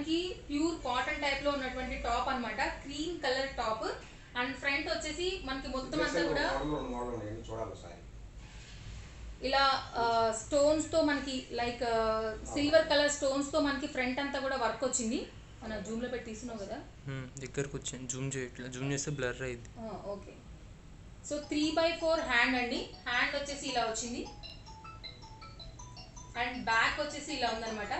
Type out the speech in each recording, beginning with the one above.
మనకి pure cotton type లో ఉన్నటువంటి టాప్ అన్నమాట cream colour top and front వచ్చేసి మనకి మొత్తం అంతా కూడా మోడల్ మోడల్ ఉన్నాయి చూడాలి ఒకసారి ఇలా స్టోన్స్ తో మనకి లైక్ సిల్వర్ కలర్ స్టోన్స్ తో మనకి ఫ్రంట్ అంతా కూడా వర్క్ వచ్చింది మన జూమ్ లో పెట్టి తీస్తున్నావు కదా మ్మ్. దగ్గరకు వచ్చాను జూమ్ చేయట్లా జూమ్ చేస్తే బ్లర్ అయింది okay so three by four hand అండి హ్యాండ్ వచ్చేసి ఇలా వచ్చింది అండ్ బ్యాక్ వచ్చేసి ఇలా ఉందన్నమాట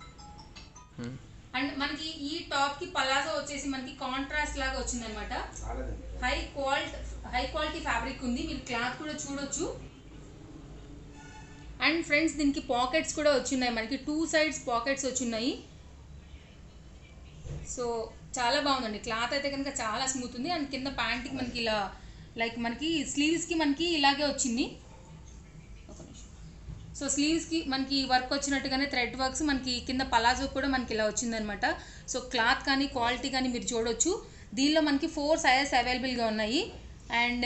అండ్ మనకి ఈ టాప్ కి పలాజో వచ్చేసి మనకి కాంట్రాస్ట్ లాగా వచ్చిందనమాట రాలేదండి high quality high quality fabric ఉంది మీరు క్లాత్ కూడా చూడొచ్చు అండ్ ఫ్రెండ్స్ దీనికి పాకెట్స్ కూడా వచ్చిన్నాయి మనకి టూ సైడ్స్ పాకెట్స్ వచ్చిన్నాయి సో చాలా బాగుందండి క్లాత్ అయితే కనుక చాలా స్మూత్ ఉంది అండ్ కింద ప్యాంట్కి మనకి ఇలా లైక్ మనకి స్లీవ్స్కి మనకి ఇలాగే వచ్చింది ఒక నిమిషం సో స్లీవ్స్కి మనకి వర్క్ వచ్చినట్టుగానే థ్రెడ్ వర్క్స్ మనకి కింద పలాజో కూడా మనకి ఇలా వచ్చిందనమాట సో క్లాత్ కానీ క్వాలిటీ కానీ మీరు చూడొచ్చు దీనిలో మనకి ఫోర్ సైజెస్ అవైలబుల్గా ఉన్నాయి అండ్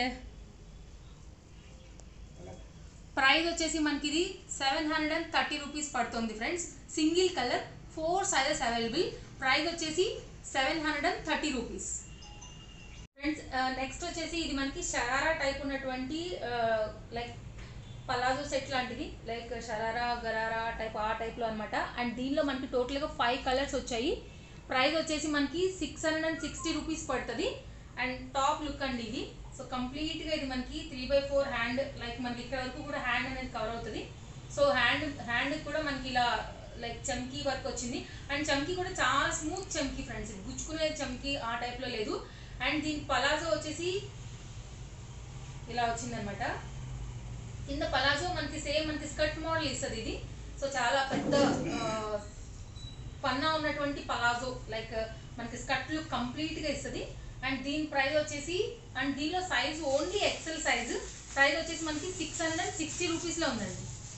ప్రైస్ వచ్చేసి మనకి ఇది seven hundred and thirty rupees పడుతుంది friends single colour four sizes available price వచ్చేసి seven hundred and thirty rupees friends next వచ్చేసి ఇది మనకి షరారా టైప్ ఉన్నటువంటి లైక్ పలాజో సెట్ లాంటిది లైక్ షరారా గరారా టైప్ ఆ టైప్లో అనమాట అండ్ దీనిలో మనకి టోటల్గా ఫైవ్ కలర్స్ వచ్చాయి ప్రైస్ వచ్చేసి మనకి six hundred and sixty rupees పడుతుంది అండ్ టాప్ లుక్ అండి ఇది సో కంప్లీట్గా ఇది మనకి three by four hand like మనకి ఇక్కడ వరకు కూడా హ్యాండ్ అనేది కవర్ అవుతుంది సో హ్యాండ్ హ్యాండ్ కూడా మనకి ఇలా లైక్ చమ్కీ వర్క్ వచ్చింది అండ్ చమ్కీ కూడా చాలా స్మూత్ చమ్కీ ఫ్రెండ్స్ గుచ్చుకునే చమ్కీ ఆ టైప్లో లేదు అండ్ దీని పలాజో వచ్చేసి ఇలా వచ్చిందనమాట కింద పలాజో మనకి సేమ్ మనకి స్కర్ట్ మోడల్ ఇస్తుంది ఇది సో చాలా పెద్ద ఆ, పన్నా ఉన్నటువంటి పలాజో లైక్ మనకి స్కర్ట్లు కంప్లీట్గా ఇస్తుంది అండ్ దీని ప్రైస్ వచ్చేసి అండ్ దీనిలో size only XL size price వచ్చేసి మనకి సిక్స్ హండ్రెడ్ అండ్ సిక్స్టీ రూపీస్లో ఉందండి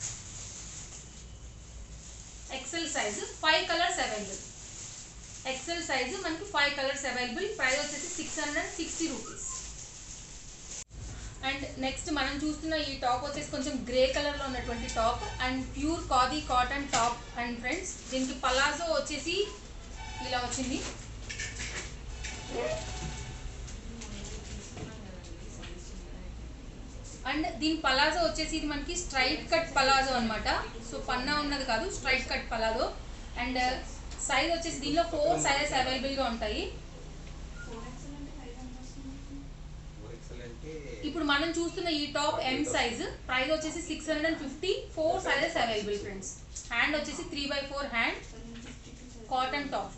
XL size five colours available XL size మనకి ఫైవ్ కలర్స్ అవైలబుల్ ప్రైస్ వచ్చేసి six hundred and sixty rupees and next మనం చూస్తున్న ఈ టాప్ వచ్చేసి కొంచెం గ్రే కలర్ లో ఉన్నటువంటి top and pure khadi cotton top and friends దీనికి పలాజో వచ్చేసి ఇలా వచ్చింది అండ్ దీని పలాజో వచ్చేసి ఇది మనకి స్ట్రైట్ కట్ పలాజో అన్నమాట సో పన్నా ఉన్నది కాదు straight cut palazzo and size వచ్చేసి దీనిలో ఫోర్ సైజెస్ అవైలబుల్గా ఉంటాయి ఫోర్ ఎక్స్ఎల్ అంటే ఇప్పుడు మనం చూస్తున్న ఈ టాప్ ఎం సైజ్ ప్రైస్ వచ్చేసి six hundred and fifty four sizes available friends hand వచ్చేసి three by four hand cotton top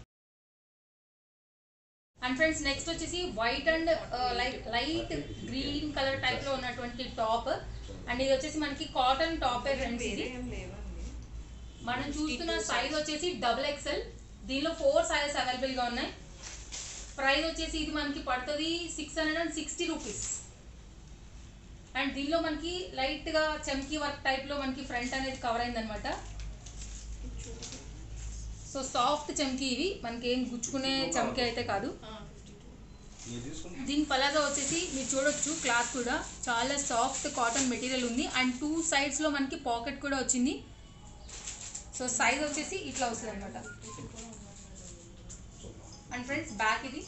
and friends next వచ్చేసి white and light light green colour type లో ఉన్నటువంటి టాప్ అండ్ ఇది వచ్చేసి మనకి cotton top friends ఇది మనం చూస్తున్న సైజ్ వచ్చేసి డబుల్ ఎక్స్ఎల్ దీనిలో ఫోర్ సైజెస్ అవైలబుల్ గా ఉన్నాయి ప్రైస్ వచ్చేసి ఇది మనకి పడుతుంది six hundred and sixty rupees and దీనిలో మనకి లైట్ గా చమ్కీ వర్క్ టైప్ లో మనకి ఫ్రంట్ అనేది కవర్ అయిందనమాట సో సాఫ్ట్ చమ్కీ ఇవి మనకి ఏం గుచ్చుకునే చమ్కీ అయితే కాదు మీరు తీసుకుంటే దీని పలాజా వచ్చేసి మీరు చూడొచ్చు క్లాత్ కూడా చాలా సాఫ్ట్ కాటన్ మెటీరియల్ ఉంది అండ్ టూ సైడ్స్లో మనకి పాకెట్ కూడా వచ్చింది సో సైజ్ వచ్చేసి ఇట్లా వస్తుంది అనమాట అండ్ ఫ్రెండ్స్ బ్యాక్ ఇది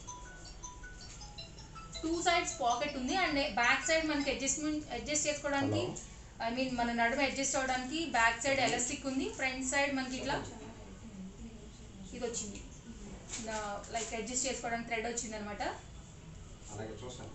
టూ సైడ్స్ పాకెట్ ఉంది అండ్ బ్యాక్ సైడ్ మనకి అడ్జస్ట్మెంట్ అడ్జస్ట్ చేసుకోవడానికి ఐ మీన్ మన నడుము అడ్జస్ట్ అవ్వడానికి బ్యాక్ సైడ్ ఎలాస్టిక్ ఉంది ఫ్రంట్ సైడ్ మనకి ఇట్లా ఇది వచ్చింది లైక్ అడ్జస్ట్ చేసుకోవడానికి థ్రెడ్ వచ్చింది అనమాట అలాగే చూస్తాను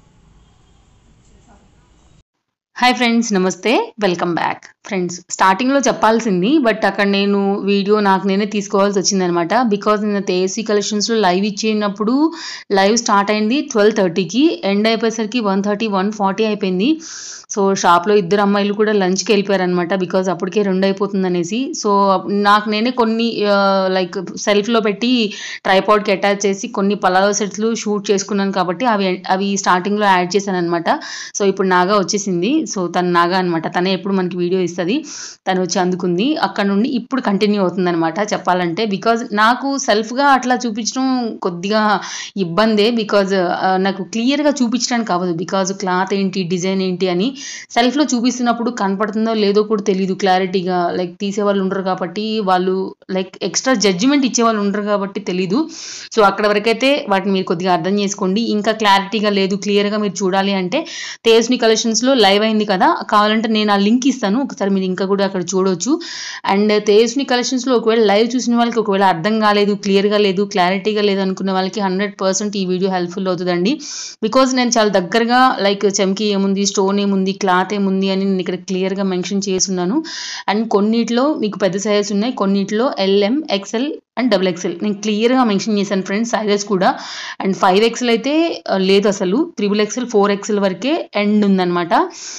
హాయ్ ఫ్రెండ్స్ నమస్తే వెల్కమ్ బ్యాక్ ఫ్రెండ్స్ స్టార్టింగ్లో చెప్పాల్సింది బట్ అక్కడ నేను వీడియో నాకు నేనే తీసుకోవాల్సి వచ్చిందనమాట బికాజ్ నేను తేసీ కలెక్షన్స్లో లైవ్ ఇచ్చినప్పుడు లైవ్ స్టార్ట్ అయింది ట్వెల్వ్ థర్టీకి ఎండ్ అయిపోయేసరికి వన్ థర్టీ వన్ ఫార్టీ అయిపోయింది సో షాప్లో ఇద్దరు అమ్మాయిలు కూడా లంచ్కి వెళ్ళిపోయారనమాట బికాజ్ అప్పటికే రెండు అయిపోతుంది అనేసి సో నాకు నేనే కొన్ని లైక్ సెల్ఫ్లో పెట్టి ట్రైపాడ్కి అటాచ్ చేసి కొన్ని పలావ్ సెట్స్లు షూట్ చేసుకున్నాను కాబట్టి అవి అవి స్టార్టింగ్లో యాడ్ చేశాను అనమాట సో ఇప్పుడు నాగా వచ్చేసింది సో తను నాగా అనమాట తనే ఎప్పుడు మనకి వీడియో ఇస్తుంది తను వచ్చి అందుకుంది అక్కడ నుండి ఇప్పుడు కంటిన్యూ అవుతుంది అనమాట చెప్పాలంటే బికాజ్ నాకు సెల్ఫ్గా అట్లా చూపించడం కొద్దిగా ఇబ్బందే బికాజ్ నాకు క్లియర్గా చూపించడానికి అవ్వదు బికాజ్ క్లాత్ ఏంటి డిజైన్ ఏంటి అని సెల్ఫ్లో చూపిస్తున్నప్పుడు కనపడుతుందో లేదో కూడా తెలియదు క్లారిటీగా లైక్ తీసే వాళ్ళు ఉండరు కాబట్టి వాళ్ళు లైక్ ఎక్స్ట్రా జడ్జిమెంట్ ఇచ్చే వాళ్ళు ఉండరు కాబట్టి తెలీదు సో అక్కడ వరకైతే వాటిని మీరు కొద్దిగా అర్థం చేసుకోండి ఇంకా క్లారిటీగా లేదు క్లియర్గా మీరు చూడాలి అంటే తేజ్ని కలెక్షన్స్లో లైవ్ అయింది కదా కావాలంటే నేను ఆ లింక్ ఇస్తాను ఒకసారి మీరు ఇంకా కూడా అక్కడ చూడొచ్చు అండ్ తేజ్ని కలెక్షన్స్లో ఒకవేళ లైవ్ చూసిన వాళ్ళకి ఒకవేళ అర్థం కాలేదు క్లియర్గా లేదు క్లారిటీగా లేదు అనుకున్న వాళ్ళకి హండ్రెడ్ పర్సెంట్ ఈ వీడియో హెల్ప్ఫుల్ అవుతుందండి బికాజ్ నేను చాలా దగ్గరగా లైక్ చెమ్కి ఏముంది స్టోన్ ఏముంది క్లాత్ ఏముంది అని నేను ఇక్కడ క్లియర్గా మెన్షన్ చేస్తున్నాను అండ్ కొన్నిట్లో మీకు పెద్ద సైజెస్ ఉన్నాయి కొన్నిట్లో L M XL and double XL నేను క్లియర్గా మెన్షన్ చేశాను ఫ్రెండ్స్ సైజెస్ కూడా అండ్ ఫైవ్ ఎక్స్ఎల్ అయితే ఆ, లేదు అసలు త్రిబుల్ ఎక్స్ఎల్ ఫోర్ ఎక్స్ఎల్ వరకే ఎండ్ ఉందన్నమాట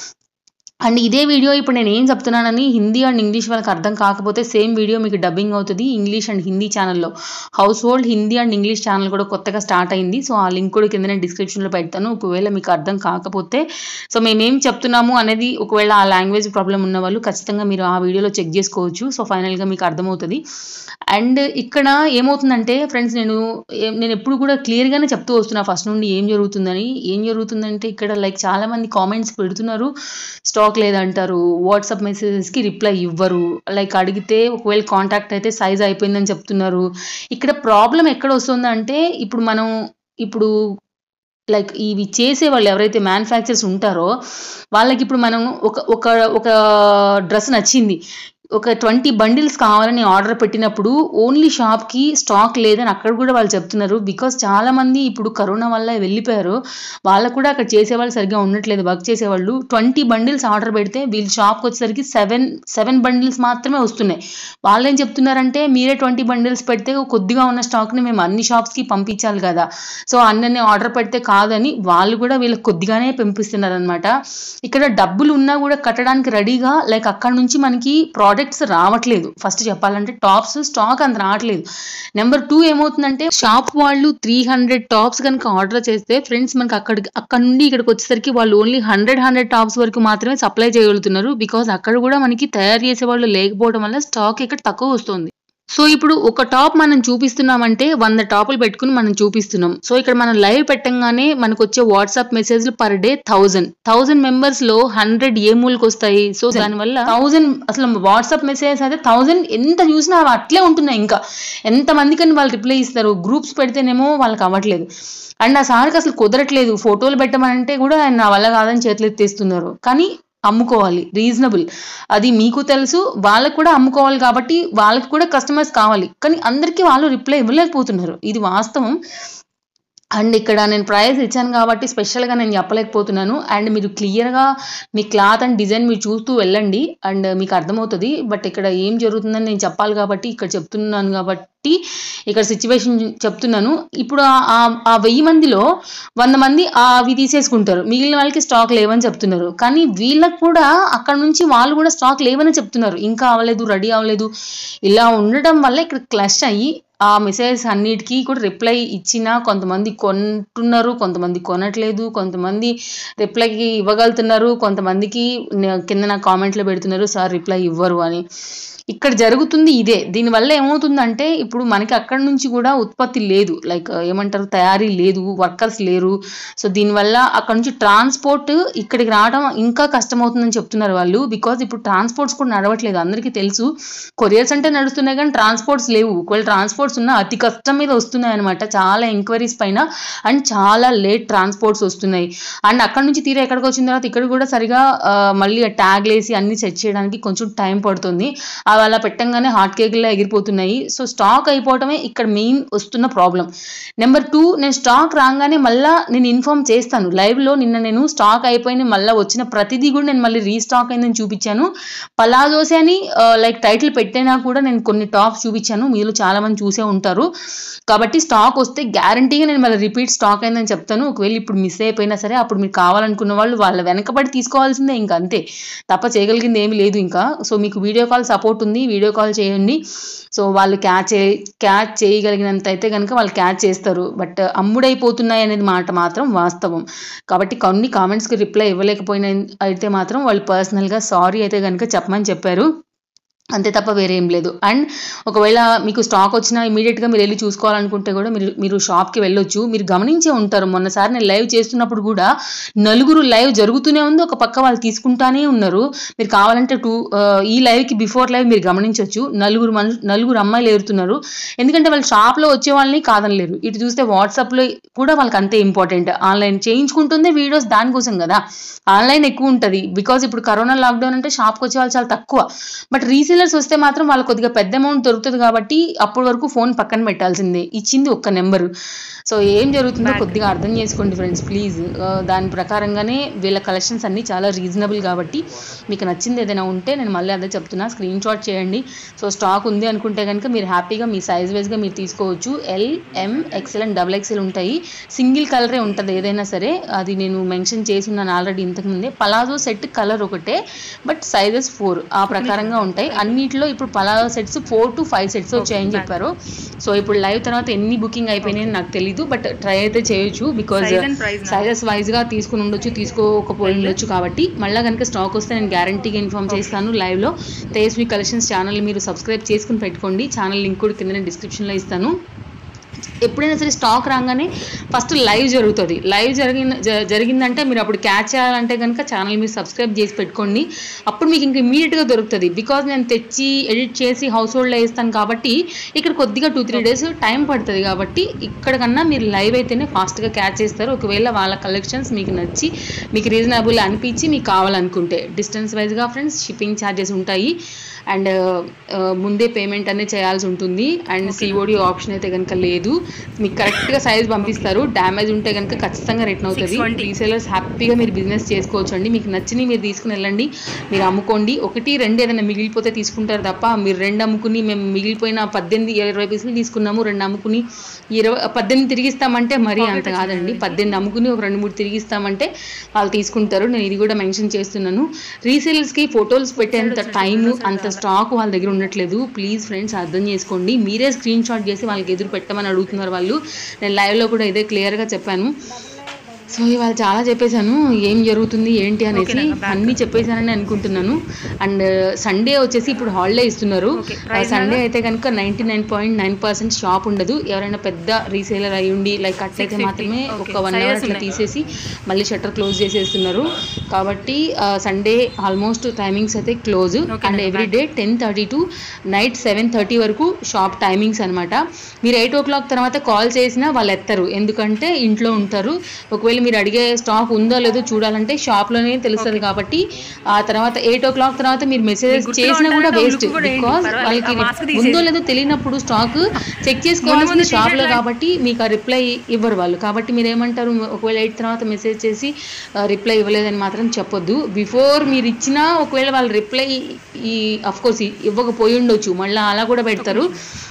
అండ్ ఇదే వీడియో ఇప్పుడు నేను ఏం చెప్తున్నానని హిందీ అండ్ ఇంగ్లీష్ వాళ్ళకి అర్థం కాకపోతే సేమ్ వీడియో మీకు డబ్బింగ్ అవుతుంది ఇంగ్లీష్ అండ్ హిందీ ఛానల్లో household Hindi and English channel కూడా కొత్తగా స్టార్ట్ అయింది సో ఆ లింక్ కూడా కింద నేను డిస్క్రిప్షన్లో పెడతాను ఒకవేళ మీకు అర్థం కాకపోతే సో మేమేం చెప్తున్నాము అనేది ఒకవేళ ఆ లాంగ్వేజ్ ప్రాబ్లం ఉన్న వాళ్ళు ఖచ్చితంగా మీరు ఆ వీడియోలో చెక్ చేసుకోవచ్చు సో ఫైనల్గా మీకు అర్థమవుతుంది అండ్ ఇక్కడ ఏమవుతుందంటే ఫ్రెండ్స్ నేను ఏ- నేను ఎప్పుడు కూడా క్లియర్గానే చెప్తూ వస్తున్నా ఫస్ట్ నుండి ఏం జరుగుతుందని ఏం జరుగుతుందంటే ఇక్కడ లైక్ చాలా మంది కామెంట్స్ పెడుతున్నారు స్టాక్ లేదంటారు వాట్సాప్ మెసేజెస్కి రిప్లై ఇవ్వరు లైక్ అడిగితే ఒకవేళ కాంటాక్ట్ అయితే సైజ్ అయిపోయిందని చెప్తున్నారు ఇక్కడ ప్రాబ్లం ఎక్కడ వస్తుందంటే ఇప్పుడు మనం ఇప్పుడు లైక్ ఇవి చేసే వాళ్ళు ఎవరైతే మ్యానుఫ్యాక్చర్స్ ఉంటారో వాళ్ళకి ఇప్పుడు మనం ఒక ఒక ఒక డ్రెస్ నచ్చింది ఒక ట్వంటీ బండిల్స్ కావాలని ఆర్డర్ పెట్టినప్పుడు ఓన్లీ షాప్కి స్టాక్ లేదని అక్కడ కూడా వాళ్ళు చెప్తున్నారు బికాస్ చాలా మంది ఇప్పుడు కరోనా వల్ల వెళ్ళిపోయారు వాళ్ళకు కూడా అక్కడ చేసేవాళ్ళు సరిగ్గా ఉండట్లేదు వర్క్ చేసేవాళ్ళు ట్వంటీ బండిల్స్ ఆర్డర్ పెడితే వీళ్ళు షాప్కి వచ్చేసరికి సెవెన్ సెవెన్ బండిల్స్ మాత్రమే వస్తున్నాయి వాళ్ళు ఏం చెప్తున్నారంటే మీరే ట్వంటీ బండిల్స్ పెడితే కొద్దిగా ఉన్న స్టాక్ని మేము అన్ని షాప్స్కి పంపించాలి కదా సో అన్నీ ఆర్డర్ పెడితే కాదని వాళ్ళు కూడా వీళ్ళకి కొద్దిగానే పంపిస్తున్నారు అనమాట ఇక్కడ డబ్బులు ఉన్నా కూడా కట్టడానికి రెడీగా లైక్ అక్కడ నుంచి మనకి ప్రోడక్ట్స్ రావట్లేదు ఫస్ట్ చెప్పాలంటే టాప్స్ స్టాక్ అంత రావట్లేదు నెంబర్ టూ ఏమవుతుందంటే షాప్ వాళ్ళు త్రీ హండ్రెడ్ టాప్స్ కనుక ఆర్డర్ చేస్తే ఫ్రెండ్స్ మనకి అక్కడ అక్కడ నుండి ఇక్కడికి వచ్చేసరికి వాళ్ళు ఓన్లీ హండ్రెడ్ హండ్రెడ్ టాప్స్ వరకు మాత్రమే సప్లై చేయగలుగుతున్నారు బికాస్ అక్కడ కూడా మనకి తయారు చేసే వాళ్ళు లేకపోవడం వల్ల స్టాక్ ఇక్కడ తక్కువ వస్తుంది సో ఇప్పుడు ఒక టాప్ మనం చూపిస్తున్నామంటే వంద టాపులు పెట్టుకుని మనం చూపిస్తున్నాం సో ఇక్కడ మనం లైవ్ పెట్టంగానే మనకు వచ్చే వాట్సాప్ మెసేజ్లు per day thousand thousand members లో హండ్రెడ్ ఏ మూలకి వస్తాయి సో దానివల్ల థౌజండ్ అసలు వాట్సాప్ మెసేజెస్ అయితే థౌజండ్ ఎంత చూసినా అవి అట్లే ఉంటున్నాయి ఇంకా ఎంత మందికని వాళ్ళు రిప్లై ఇస్తారు గ్రూప్స్ పెడితేనేమో వాళ్ళకి అవ్వట్లేదు అండ్ ఆ సార్కి అసలు కుదరట్లేదు ఫోటోలు పెట్టమనంటే కూడా ఆయన నా వల్ల కాదని చేతులు ఎత్తేస్తున్నారు కానీ అమ్ముకోవాలి రీజనబుల్ అది మీకు తెలుసు వాళ్ళకు కూడా అమ్ముకోవాలి కాబట్టి వాళ్ళకి కూడా కస్టమర్స్ కావాలి కానీ అందరికీ వాళ్ళు రిప్లై ఇవ్వలేకపోతున్నారు ఇది వాస్తవం అండ్ ఇక్కడ నేను ప్రైస్ ఇచ్చాను కాబట్టి స్పెషల్గా నేను చెప్పలేకపోతున్నాను అండ్ మీరు క్లియర్గా మీ క్లాత్ అండ్ డిజైన్ మీరు చూస్తూ వెళ్ళండి అండ్ మీకు అర్థమవుతుంది బట్ ఇక్కడ ఏం జరుగుతుందని నేను చెప్పాలి కాబట్టి ఇక్కడ చెప్తున్నాను కాబట్టి ఇక్కడ సిచ్యువేషన్ చెప్తున్నాను ఇప్పుడు ఆ- ఆ- ఆ వెయ్యి మందిలో వంద మంది ఆ అవి తీసేసుకుంటారు మిగిలిన వాళ్ళకి స్టాక్ లేవని చెప్తున్నారు కానీ వీళ్ళకి కూడా అక్కడ నుంచి వాళ్ళు కూడా స్టాక్ లేవని చెప్తున్నారు ఇంకా అవ్వలేదు రెడీ అవ్వలేదు ఇలా ఉండడం వల్ల ఇక్కడ క్లష్ అయ్యి ఆ మెసేజెస్ అన్నిటికీ కూడా రిప్లై ఇచ్చినా కొంతమంది కొంటున్నారు కొంతమంది కొనట్లేదు కొంతమంది రిప్లైకి ఇవ్వగలుగుతున్నారు కొంతమందికి న- కింద నా కామెంట్లో పెడుతున్నారు సార్ రిప్లై ఇవ్వరు అని ఇక్కడ జరుగుతుంది ఇదే దీనివల్ల ఏమవుతుందంటే ఇప్పుడు మనకి అక్కడ నుంచి కూడా ఉత్పత్తి లేదు లైక్ ఏమంటారు తయారీ లేదు వర్కర్స్ లేరు సో దీనివల్ల అక్కడ నుంచి ట్రాన్స్పోర్ట్ ఇక్కడికి రావడం ఇంకా కష్టమవుతుందని చెప్తున్నారు వాళ్ళు బికాజ్ ఇప్పుడు ట్రాన్స్పోర్ట్స్ కూడా నడవట్లేదు అందరికీ తెలుసు కొరియర్స్ అంటే నడుస్తున్నాయి కానీ ట్రాన్స్పోర్ట్స్ లేవు ఒకవేళ ట్రాన్స్పోర్ట్స్ ఉన్నా అతి కష్టం మీద వస్తున్నాయి అనమాట చాలా ఎంక్వైరీస్ పైన అండ్ చాలా లేట్ ట్రాన్స్పోర్ట్స్ వస్తున్నాయి అండ్ అక్కడ నుంచి తీరా ఎక్కడికి వచ్చిన తర్వాత ఇక్కడ కూడా సరిగా ఆ, మళ్ళీ ట్యాగ్ వేసి అన్ని సెట్ చేయడానికి కొంచెం టైం పడుతుంది అవి అలా పెట్టంగానే హాట్ కేక్లా ఎగిరిపోతున్నాయి సో స్టాక్ అయిపోవటమే ఇక్కడ మెయిన్ వస్తున్న ప్రాబ్లం నెంబర్ టూ నేను స్టాక్ రాగానే మళ్ళీ నేను ఇన్ఫార్మ్ చేస్తాను లైవ్లో నిన్న నేను స్టాక్ అయిపోయింది మళ్ళీ వచ్చిన ప్రతిదీ కూడా నేను మళ్ళీ రీస్టాక్ అయిందని చూపించాను పలాజోసే అని లైక్ టైటిల్ పెట్టినా కూడా నేను కొన్ని టాప్స్ చూపించాను మీరు చాలా మంది చూసే ఉంటారు కాబట్టి స్టాక్ వస్తే గ్యారంటీగా నేను మళ్ళీ రిపీట్ స్టాక్ అయిందని చెప్తాను ఒకవేళ ఇప్పుడు మిస్ అయిపోయినా సరే అప్పుడు మీరు కావాలనుకున్న వాళ్ళు వాళ్ళ వెనకబడి తీసుకోవాల్సిందే ఇంకా అంతే తప్ప చేయగలిగింది ఏమీ లేదు ఇంకా సో మీకు వీడియో కాల్ సపోర్ట్ ఉంది వీడియో కాల్ చేయండి సో వాళ్ళు క్యాచ్ చే క్యాచ్ చేయగలిగినంత అయితే కనుక వాళ్ళు క్యాచ్ చేస్తారు బట్ అమ్ముడైపోతున్నాయి అనేది మాట మాత్రం వాస్తవం కాబట్టి కొన్ని కామెంట్స్కి రిప్లై ఇవ్వలేకపోయిన అయితే మాత్రం వాళ్ళు పర్సనల్గా సారీ అయితే కనుక చెప్పమని చెప్పారు అంతే తప్ప వేరే ఏం లేదు అండ్ ఒకవేళ మీకు స్టాక్ వచ్చినా ఇమీడియట్గా మీరు వెళ్ళి చూసుకోవాలనుకుంటే కూడా మీరు మీరు షాప్కి వెళ్ళొచ్చు మీరు గమనించే ఉంటారు మొన్నసారి నేను లైవ్ చేస్తున్నప్పుడు కూడా నలుగురు లైవ్ జరుగుతూనే ఉంది ఒక పక్క వాళ్ళు తీసుకుంటానే ఉన్నారు మీరు కావాలంటే టూ ఈ లైవ్కి బిఫోర్ లైవ్ మీరు గమనించవచ్చు నలుగురు మను నలుగురు అమ్మాయిలు ఏరుతున్నారు ఎందుకంటే వాళ్ళు షాప్లో వచ్చే వాళ్ళని కాదనలేరు ఇటు చూస్తే వాట్సాప్లో కూడా వాళ్ళకి అంతే ఇంపార్టెంట్ ఆన్లైన్ చేయించుకుంటుందే వీడియోస్ దానికోసం కదా ఆన్లైన్ ఎక్కువ ఉంటుంది బికాజ్ ఇప్పుడు కరోనా లాక్డౌన్ అంటే షాప్కి వచ్చే వాళ్ళు చాలా తక్కువ బట్ రీసేలర్స్ వస్తే మాత్రం వాళ్ళకి కొద్దిగా పెద్ద అమౌంట్ దొరుకుతుంది కాబట్టి అప్పటి వరకు ఫోన్ పక్కన పెట్టాల్సిందే ఇచ్చింది ఒక్క నెంబరు సో ఏం జరుగుతుందో కొద్దిగా అర్థం చేసుకోండి ఫ్రెండ్స్ ప్లీజ్ దాని ప్రకారంగానే వీళ్ళ కలెక్షన్స్ అన్నీ చాలా రీజనబుల్ కాబట్టి మీకు నచ్చింది ఏదైనా ఉంటే నేను మళ్ళీ అదే చెప్తున్నా స్క్రీన్ షాట్ చేయండి సో స్టాక్ ఉంది అనుకుంటే కనుక మీరు హ్యాపీగా మీ సైజ్ వైజ్గా మీరు తీసుకోవచ్చు L M XL and double XL ఉంటాయి సింగిల్ కలరే ఉంటుంది ఏదైనా సరే అది నేను మెన్షన్ చేసి ఉన్నాను ఆల్రెడీ ఇంతకుముందే పలాజో సెట్ కలర్ ఒకటే బట్ సైజెస్ ఫోర్ ఆ ప్రకారంగా ఉంటాయి అన్నిటిలో ఇప్పుడు palazzo sets four to five sets వచ్చాయని చెప్పారు సో ఇప్పుడు లైవ్ తర్వాత ఎన్ని బుకింగ్ అయిపోయినాయని నాకు తెలియదు బట్ ట్రై అయితే చేయొచ్చు బికాజ్ Size and price నా? సైజెస్ వైజ్ గా తీసుకుని ఉండొచ్చు తీసుకోకపోయి ఉండొచ్చు కాబట్టి మళ్ళీ కనుక స్టాక్ వస్తే నేను గ్యారంటీగా ఇన్ఫార్మ్ చేస్తాను లైవ్ లో తేజస్వి కలెక్షన్స్ ఛానల్ మీరు సబ్స్క్రైబ్ చేసుకుని పెట్టుకోండి ఛానల్ లింక్ కూడా కింద నేను description లో ఇస్తాను ఎప్పుడైనా సరే స్టాక్ రాగానే ఫస్ట్ లైవ్ జరుగుతుంది లైవ్ జరిగిన జ- జరిగిందంటే మీరు అప్పుడు క్యాచ్ చేయాలంటే కనుక ఛానల్ మీరు సబ్స్క్రైబ్ చేసి పెట్టుకోండి అప్పుడు మీకు ఇంకా ఇమీడియట్గా దొరుకుతుంది బికాజ్ నేను తెచ్చి ఎడిట్ చేసి హౌస్ హోల్డ్లో వేస్తాను కాబట్టి ఇక్కడ కొద్దిగా టూ త్రీ డేస్ టైం పడుతుంది కాబట్టి ఇక్కడ కన్నా మీరు లైవ్ అయితేనే ఫాస్ట్గా క్యాచ్ చేస్తారు ఒకవేళ వాళ్ళ కలెక్షన్స్ మీకు నచ్చి మీకు రీజనబుల్ అనిపించి మీకు కావాలనుకుంటే డిస్టెన్స్ వైజ్గా ఫ్రెండ్స్ షిప్పింగ్ ఛార్జెస్ ఉంటాయి అండ్ ముందే పేమెంట్ అనేది చేయాల్సి ఉంటుంది అండ్ సిఓడి ఆప్షన్ అయితే కనుక లేదు మీకు కరెక్ట్గా సైజ్ పంపిస్తారు డ్యామేజ్ ఉంటే కనుక ఖచ్చితంగా రిటర్న్ అవుతుంది 620. రీసేలర్స్ హ్యాపీగా మీరు బిజినెస్ చేసుకోవచ్చు అండి మీకు నచ్చినవి మీరు తీసుకుని వెళ్ళండి మీరు అమ్ముకోండి ఒకటి రెండు ఏదైనా మిగిలిపోతే తీసుకుంటారు తప్ప మీరు రెండు అమ్ముకుని మేము మిగిలిపోయిన పద్దెనిమిది ఇరవై పీసులు తీసుకున్నాము రెండు అమ్ముకుని ఇరవై పద్దెనిమిది తిరిగిస్తామంటే మరీ అంత కాదండి పద్దెనిమిది అమ్ముకుని ఒక రెండు మూడు తిరిగిస్తామంటే వాళ్ళు తీసుకుంటారు నేను ఇది కూడా మెన్షన్ చేస్తున్నాను రీసేలర్స్కి ఫొటోస్ పెట్టేంత టైము అంత స్టాక్ వాళ్ళ దగ్గర ఉండట్లేదు ప్లీజ్ ఫ్రెండ్స్ అర్థం చేసుకోండి మీరే స్క్రీన్ షాట్ చేసి వాళ్ళకి ఎదురు పెట్టమని అడుగుతున్నారు వాళ్ళు నేను లైవ్లో కూడా ఇదే క్లియర్గా చెప్పాను సో ఇవాళ చాలా చెప్పేశాను ఏం జరుగుతుంది ఏంటి అనేసి ఓకేనా, back. అన్నీ చెప్పేశానని అనుకుంటున్నాను అండ్ సండే వచ్చేసి ఇప్పుడు హాలిడే ఇస్తున్నారు Okay, price సండే ఎలా? అయితే కనుక ninety nine point nine percent shop ఉండదు ఎవరైనా పెద్ద రీసేలర్ అయి ఉండి లైక్ అట్లయితే 650, మాత్రమే okay. ఒక వన్ అవర్ Sizes అట్లా ఉన్నాయి. తీసేసి మళ్ళీ షట్టర్ క్లోజ్ చేసేస్తున్నారు కాబట్టి సండే ఆల్మోస్ట్ టైమింగ్స్ అయితే క్లోజ్ Okay, అండ్ నేను every day ten thirty to night seven thirty వరకు షాప్ టైమింగ్స్ అనమాట మీరు ఎయిట్ ఓ క్లాక్ తర్వాత కాల్ చేసినా వాళ్ళు ఎత్తరు ఎందుకంటే ఇంట్లో ఉంటారు ఒకవేళ మీరు అడిగే స్టాక్ ఉందో లేదో చూడాలంటే షాప్లోనే తెలుస్తుంది కాబట్టి ఆ తర్వాత ఎయిట్ ఓ క్లాక్ తర్వాత మీరు మెసేజ్ మీకు గుర్తుగా చేసినా కూడా ఉండాలంటే వేస్ట్ ఉలుకు కూడా వేయండి, బికాస్ పర్వాలేదు. వాళ్ళకి ఆ mask తీసేసి. ఉందో లేదో తెలియనప్పుడు స్టాక్ చెక్ ముందు చేసుకోవాల్సింది ముందు షాప్లో t-shirt కాబట్టి మీకు ఆ రిప్లై ఇవ్వరు వాళ్ళు కాబట్టి మీరు ఏమంటారు ఒకవేళ ఎయిట్ తర్వాత మెసేజ్ చేసి రిప్లై ఇవ్వలేదని మాత్రం చెప్పొద్దు బిఫోర్ మీరు ఇచ్చినా ఒకవేళ వాళ్ళు రిప్లై ఈ అఫ్ కోర్స్ ఇవ్వకపోయి ఉండొచ్చు మళ్ళీ అలా కూడా పెడతారు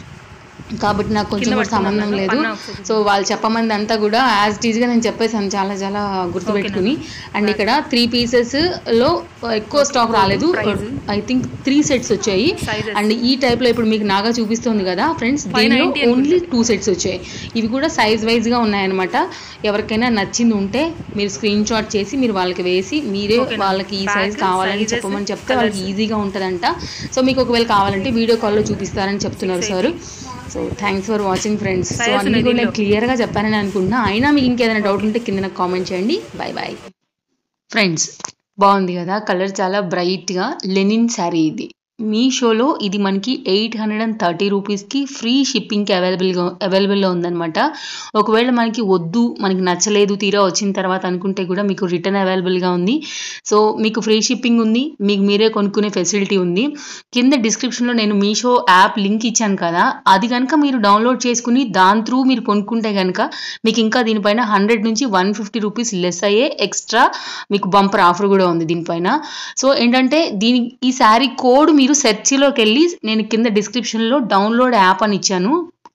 కాబట్టి నాకు కొంచెం కింద కూడా సంబంధం పట్టుకున్నాను. లేదు పన్నా ఒకసారి. సో వాళ్ళు చెప్పమంది అంతా కూడా యాజ్ టీజ్గా నేను చెప్పేసాను చాలా చాలా గుర్తుపెట్టుకుని అండ్ ఇక్కడ త్రీ పీసెస్ లో ఎక్కువ స్టాక్ రాలేదు Price. I think three sets వచ్చాయి Sizes. అండ్ ఈ టైప్ లో ఇప్పుడు మీకు నాగా చూపిస్తుంది కదా ఫ్రెండ్స్ Five దీనిలో ninety ఓన్లీ టూ సెట్స్ వచ్చాయి ఇవి కూడా సైజ్ వైజ్ గా ఉన్నాయన్నమాట ఎవరికైనా నచ్చింది ఉంటే మీరు స్క్రీన్ షాట్ చేసి మీరు వాళ్ళకి వేసి మీరే Okay. వాళ్ళకి ఈ Back, సైజ్ కావాలని sizes, చెప్పమని చెప్తే వాళ్ళకి colours. ఈజీగా ఉంటుందంట సో మీకు ఒకవేళ కావాలంటే వీడియో కాల్లో చూపిస్తారని చెప్తున్నారు sir so thanks for watching friends so Sizes అన్ని ఉన్నాయి కూడా నేను దీనిలో. క్లియర్గా చెప్పానని అనుకుంటున్నా అయినా మీకు ఇంకేదైనా డౌట్ ఉంటే కింద నాకు కామెంట్ చేయండి బాయ్ బాయ్ ఫ్రెండ్స్ బాగుంది కదా కలర్ చాలా బ్రైట్గా లెనిన్ శారీ ఇది మీషోలో ఇది మనకి ఎయిట్ హండ్రెడ్ అండ్ థర్టీ రూపీస్కి ఫ్రీ షిప్పింగ్కి అవైలబుల్గా అవైలబుల్లో ఉందన్నమాట ఒకవేళ మనకి వద్దు మనకి నచ్చలేదు తీరా వచ్చిన తర్వాత అనుకుంటే కూడా మీకు రిటర్న్ అవైలబుల్గా ఉంది సో మీకు ఫ్రీ షిప్పింగ్ ఉంది మీకు మీరే కొనుక్కునే ఫెసిలిటీ ఉంది కింద డిస్క్రిప్షన్లో నేను మీషో యాప్ లింక్ ఇచ్చాను కదా అది కనుక మీరు డౌన్లోడ్ చేసుకుని దాని త్రూ మీరు కొనుక్కుంటే కనుక మీకు ఇంకా దీనిపైన హండ్రెడ్ నుంచి వన్ ఫిఫ్టీ రూపీస్ లెస్ అయ్యే ఎక్స్ట్రా మీకు బంపర్ ఆఫర్ కూడా ఉంది దీనిపైన సో ఏంటంటే దీని ఈ శారీ కోడ్ మీరు సెర్చ్లోకి వెళ్ళి నేను కింద డిస్క్రిప్షన్లో డౌన్లోడ్ యాప్ అని ఇచ్చాను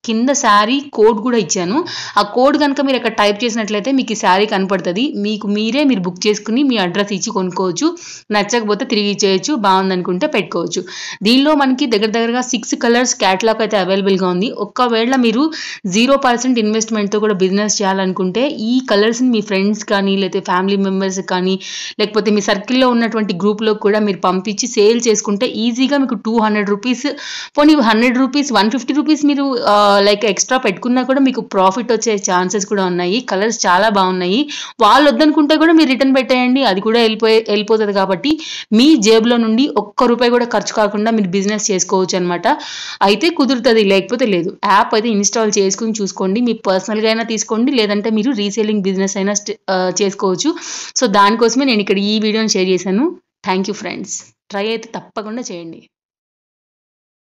కింద శారీ కోడ్ కూడా ఇచ్చాను ఆ కోడ్ కనుక మీరు అక్కడ టైప్ చేసినట్లయితే మీకు ఈ శారీ కనపడుతుంది మీకు మీరే మీరు బుక్ చేసుకుని మీ అడ్రస్ ఇచ్చి కొనుక్కోవచ్చు నచ్చకపోతే తిరిగి ఇచ్చేయచ్చు బాగుందనుకుంటే పెట్టుకోవచ్చు దీనిలో మనకి దగ్గర దగ్గరగా సిక్స్ కలర్స్ క్యాటలాగ్ అయితే అవైలబుల్గా ఉంది ఒక్కవేళ మీరు జీరో పర్సెంట్ ఇన్వెస్ట్మెంట్తో కూడా బిజినెస్ చేయాలనుకుంటే ఈ కలర్స్ని మీ ఫ్రెండ్స్ కానీ లేకపోతే ఫ్యామిలీ మెంబర్స్ కానీ లేకపోతే మీ సర్కిల్లో ఉన్నటువంటి గ్రూప్లో కూడా మీరు పంపించి సేల్ చేసుకుంటే ఈజీగా మీకు టూ హండ్రెడ్ రూపీస్ పోనీ hundred rupees one fifty rupees మీరు లైక్ ఎక్స్ట్రా పెట్టుకున్నా కూడా మీకు ప్రాఫిట్ వచ్చే ఛాన్సెస్ కూడా ఉన్నాయి కలర్స్ చాలా బాగున్నాయి వాళ్ళు వద్దనుకుంటే కూడా మీరు రిటర్న్ పెట్టేయండి అది కూడా వెళ్ళిపోయి వెళ్ళిపోతుంది కాబట్టి మీ జేబులో నుండి ఒక్క రూపాయి కూడా ఖర్చు కాకుండా మీరు బిజినెస్ చేసుకోవచ్చు అనమాట అయితే కుదురుతుంది లేకపోతే లేదు యాప్ అయితే ఇన్స్టాల్ చేసుకుని చూసుకోండి మీ పర్సనల్గా అయినా తీసుకోండి లేదంటే మీరు రీసేలింగ్ బిజినెస్ అయినా స్ట్- ఆ, చేసుకోవచ్చు సో దానికోసమే నేను ఇక్కడ ఈ వీడియోని షేర్ చేశాను థ్యాంక్ యూ ఫ్రెండ్స్ ట్రై అయితే తప్పకుండా చేయండి